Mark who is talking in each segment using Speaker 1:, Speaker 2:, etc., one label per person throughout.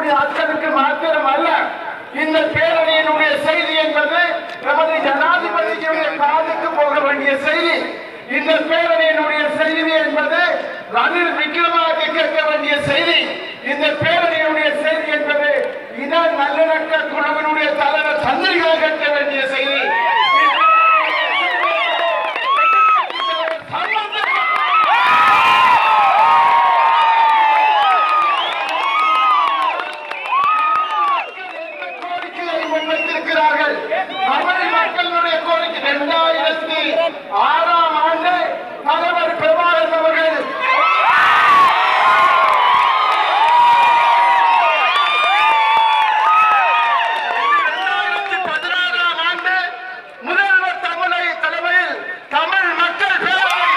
Speaker 1: இருக்கக்கூடிய ஆட்களுக்கு மாத்திரம் அல்ல இந்த பேரணியினுடைய செய்தி என்பது நமது ஜனாதிபதியுடைய காதுக்கு போக வேண்டிய செய்தி இந்த பேரணியினுடைய செய்தி என்பது ரணில் விக்ரமாக கேட்க வேண்டிய செய்தி இந்த பேரணியினுடைய செய்தி என்பது இன நல்லிணக்க குழுவினுடைய தலைவர் சந்திரிகா கேட்க வேண்டிய செய்தி கோரிக்கையை முன்வைத்திருக்கிறார்கள் தமிழ் மக்களுடைய கோரிக்கை இரண்டாயிரத்தி ஆறாம் ஆண்டு தலைவர் பிரபாகரன் அவர்கள் இரண்டாயிரத்தி பதினாறாம் ஆண்டு முதல்வர் தமிழை தலைமையில் தமிழ் மக்கள் பேரவை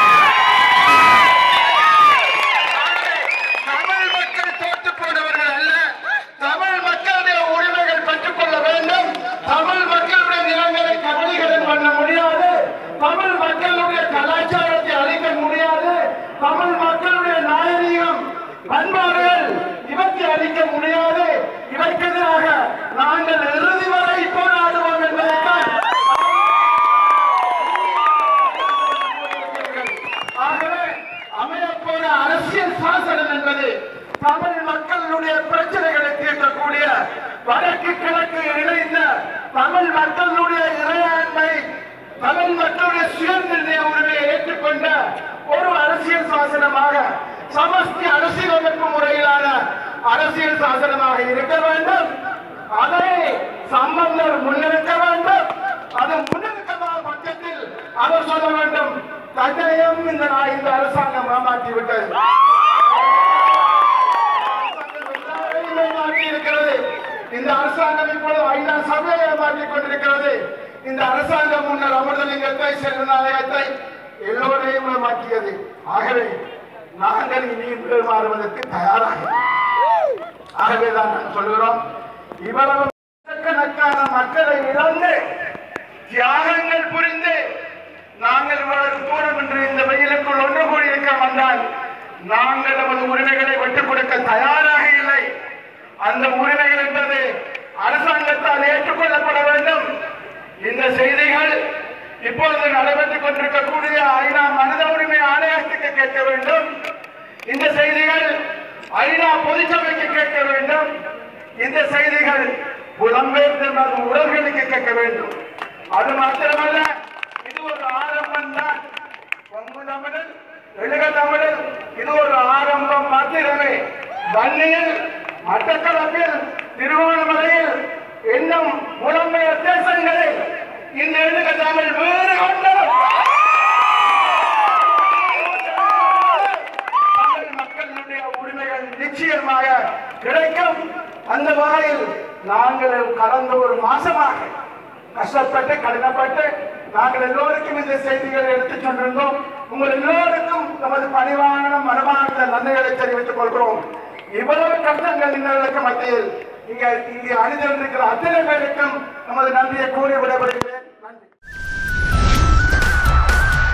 Speaker 1: தமிழ் மக்கள் தோற்று போனவர்கள் அல்ல தமிழ் மக்களுடைய உரிமைகள் பெற்றுக்கொள்ள வேண்டும் தமிழ் மக்களுடைய நிலங்களை கபலிகடன் பண்ண முடியாது தமிழ் மக்களுடைய கலாச்சாரத்தை அழிக்க முடியாது தமிழ் மக்களுடைய நாகரீகம் பண்பாடுகள் இவற்றை அழிக்க முடியாது இதற்கு எதிராக நாங்கள் இறுதி வரை போராடுவோம் என்பதைத்தான் ஆகவே அமையப்போன அரசியல் சாசனம் என்பது தமிழ் மக்களுடைய பிரச்சனைகளை தீர்க்கக்கூடிய வடக்கு கிழக்கு இணைந்த தமிழ் மக்களுடைய இறையாண்மை தமிழ் மக்களுடைய சுயநிர்ணய உரிமையை ஏற்றுக்கொண்ட ஒரு அரசியல் சாசனமாக சமஸ்தி அரசியலமைப்பு முறையிலான அரசியல் சாசனமாக இருக்க வேண்டும் அதை சம்பந்தர் முன்னெடுக்க வேண்டும் அது முன்னெடுக்கப்படாத பட்சத்தில் அவர் சொல்ல வேண்டும் தன்னையும் இந்த நான் இந்த அரசாங்கம் ஏமாற்றி விட்டது எல்லாரையும் ஏமாற்றி இருக்கிறது இந்த அரசாங்கம் இப்பொழுது ஐநா சபையை ஏமாற்றிக் கொண்டிருக்கிறது இந்த அரசாங்கம் முன்னர் அமிர்தலிங்கத்தை செல்வநாயகத்தை எல்லோரையும் ஏமாற்றியது ஆகவே நாங்கள் இனி மாறுவதற்கு தயாராக ஆகவேதான் நான் சொல்கிறோம் இவ்வளவு லட்சக்கணக்கான மக்களை இழந்து தியாகங்கள் புரிந்து நாங்கள் இவ்வளவு தூரம் என்று இந்த வெயிலுக்குள் ஒன்று கூடி இருக்க வந்தால் நாங்கள் நமது உரிமைகளை விட்டுக் கொடுக்க தயாராக இல்லை அந்த உரிமைகள் என்பது அரசாங்கத்தால் ஏற்றுக்கொள்ளப்பட வேண்டும் இந்த செய்திகள் இப்பொழுது நடைபெற்றுக் கொண்டிருக்கக்கூடிய ஐநா மனித உரிமை ஆணையத்துக்கு கேட்க வேண்டும் இந்த செய்திகள் ஐநா பொதுச்சபைக்கு கேட்க வேண்டும் இந்த செய்திகள் புலம்பெயர்ந்த மது உறவுகளுக்கு கேட்க வேண்டும் அது மாத்திரமல்ல இது ஒரு ஆரம்பம் தான் கொங்கு தமிழர் எழுக தமிழர் இது ஒரு ஆரம்பம் மாத்திரமே வன்னியில் மட்டக்களப்பில் திருவோணமலையில் இன்னும் புலம்பெயர் தேசங்களில் இந்த எழுக தமிழ் வேறு கொண்டோம் தமிழ் மக்களுடைய உரிமைகள் நிச்சயமாக கிடைக்கும் அந்த வகையில் நாங்கள் கடந்த ஒரு மாசமாக கஷ்டப்பட்டு கடினப்பட்டு நாங்கள் எல்லோருக்கும் இந்த செய்திகளை எடுத்துச் சொன்னிருந்தோம் உங்கள் எல்லோருக்கும் நமது பணிவான மனமார்ந்த நன்றிகளை தெரிவித்துக் கொள்கிறோம் இவ்வளவு கஷ்டங்கள் இன்னர்களுக்கு மத்தியில் இங்க இங்கே அணிந்திருக்கிற அத்தனை பேருக்கும் நமது நன்றியை கூறி விடப்படுகிறேன்